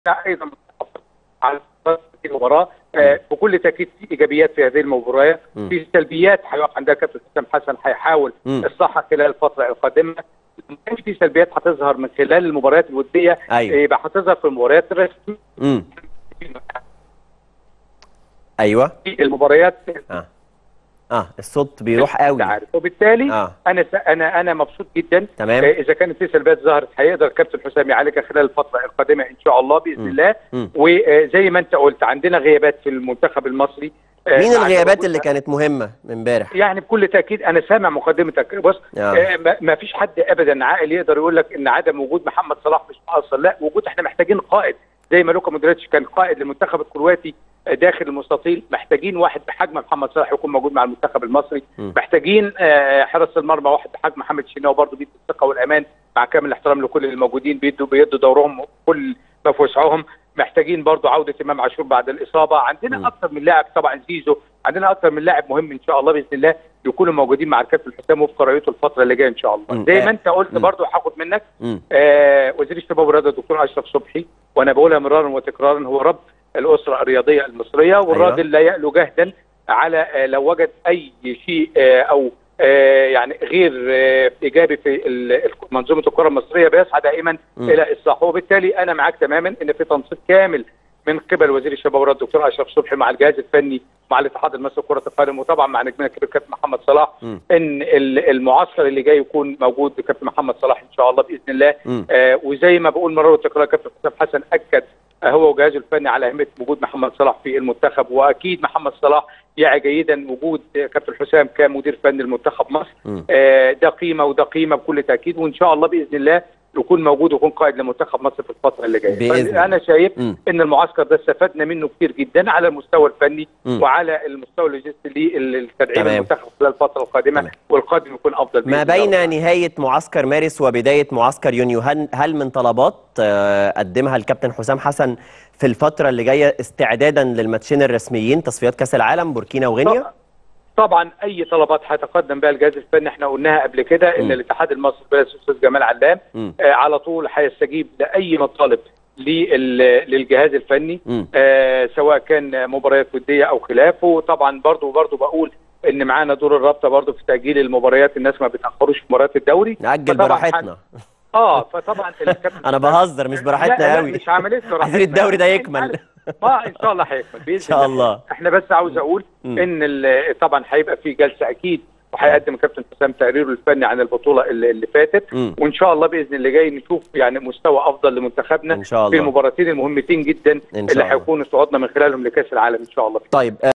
ايضا على المباراه آه، بكل تاكيد في ايجابيات في هذه المباراه مم. في سلبيات هيقف عندها كابتن حسام حسن هيحاول مم. اصلاحها خلال الفتره القادمه ما كانش في سلبيات هتظهر من خلال المباريات الوديه ايوه يبقى هتظهر في المباريات الرسميه امم ايوه في المباريات اه اه الصوت بيروح قوي انت عارف وبالتالي اه انا س... انا انا مبسوط جدا تمام آه، اذا كانت في سلبيات ظهرت هيقدر كابتن حسام يعالجها خلال الفتره القادمه ان شاء الله باذن مم. الله مم. وزي ما انت قلت عندنا غيابات في المنتخب المصري آه، مين مع الغيابات وجود- اللي كانت مهمه امبارح يعني بكل تاكيد انا سامع مقدمتك بص آه. آه، ما- ما فيش حد ابدا عاقل يقدر يقول لك ان عدم وجود محمد صلاح مش مؤثر لا وجود احنا محتاجين قائد زي ما لوكا مودريتش كان قائد للمنتخب الكرواتي آه، داخل المستطيل محتاجين واحد بحجم محمد صلاح يكون موجود مع المنتخب المصري م. محتاجين آه، حرس المرمى واحد بحجم محمد الشناوي برضه بيدي الثقه والامان مع كامل الاحترام لكل الموجودين بيدوا بيدوا دورهم كل ما في وسعهم محتاجين برضه عوده امام عاشور بعد الاصابه عندنا م. اكثر من لاعب طبعا زيزو عندنا اكثر من لاعب مهم ان شاء الله باذن الله يكونوا موجودين مع الكابتن حسام وفق رؤيته الفتره اللي جايه ان شاء م. الله زي آه. ما انت قلت م. برضه هاخد منك امم آه وزير الشباب والرياضه الدكتور اشرف صبحي وانا بقولها مرارا وتكرارا هو رب الاسره الرياضيه المصريه والراجل لا يألو جهدا على آه لو وجد اي شيء آه او آه يعني غير آه ايجابي في ال- ال- منظومه الكره المصريه بيسعى دائما مم. الى اصلاحه وبالتالي انا معاك تماما ان في تنسيق كامل من قبل وزير الشباب والرياضه الدكتور اشرف صبحي مع الجهاز الفني مع الاتحاد المصري لكره القدم وطبعا مع نجمنا الكبير كابتن محمد صلاح مم. ان ال- المعسكر اللي جاي يكون موجود بكابتن محمد صلاح ان شاء الله باذن الله مم. آه وزي ما بقول مرة وتكرار كابتن حسام حسن اكد آه هو وجهازه الفني على اهميه وجود محمد صلاح في المنتخب واكيد محمد صلاح يعي جيدا وجود آه، كابتن حسام كمدير فني لمنتخب مصر مم. آه ده قيمه وده قيمه بكل تاكيد وان شاء الله باذن الله يكون موجود ويكون قائد لمنتخب مصر في الفتره اللي جايه بإذن الله. انا شايف مم. ان المعسكر ده استفدنا منه كتير جدا على المستوى الفني مم. وعلى المستوى اللوجستي للتدعيم تمام. المنتخب خلال الفتره القادمه تمام. والقادم يكون افضل ما بإذن الله. بين نهاية معسكر مارس وبداية معسكر يونيو هل, هل من طلبات آه، قدمها الكابتن حسام حسن في الفترة اللي جاية استعدادا للماتشين الرسميين تصفيات كأس العالم بوركينا وغينيا؟ طبعا اي طلبات هيتقدم بها الجهاز الفني احنا قلناها قبل كده ان مم. الاتحاد المصري برئاسه الاستاذ جمال علام مم. آه على طول هيستجيب لاي مطالب لل- للجهاز الفني مم. آه سواء كان مباريات وديه او خلافه طبعا برضو برضو بقول ان معانا دور الرابطه برضو في تاجيل المباريات الناس ما بيتاخروش في مباريات الدوري نأجل فطبعاً براحتنا اه فطبعا الكابتن أنا بهزر مش لا براحتنا لا قوي مش عمليه براحتنا عايزين الدوري ده يعني يكمل. عارف. اه ان شاء الله هيكمل باذن إن شاء الله احنا بس عاوز اقول مم. ان ال- طبعا هيبقى في جلسه اكيد وهيقدم الكابتن حسام تقريره الفني عن البطوله اللي, اللي فاتت مم. وان شاء الله باذن اللي جاي نشوف يعني مستوى افضل لمنتخبنا إن شاء في الله المباراتين المهمتين جدا إن شاء اللي الله. هيكونوا صعودنا من خلالهم لكاس العالم ان شاء الله طيب آه،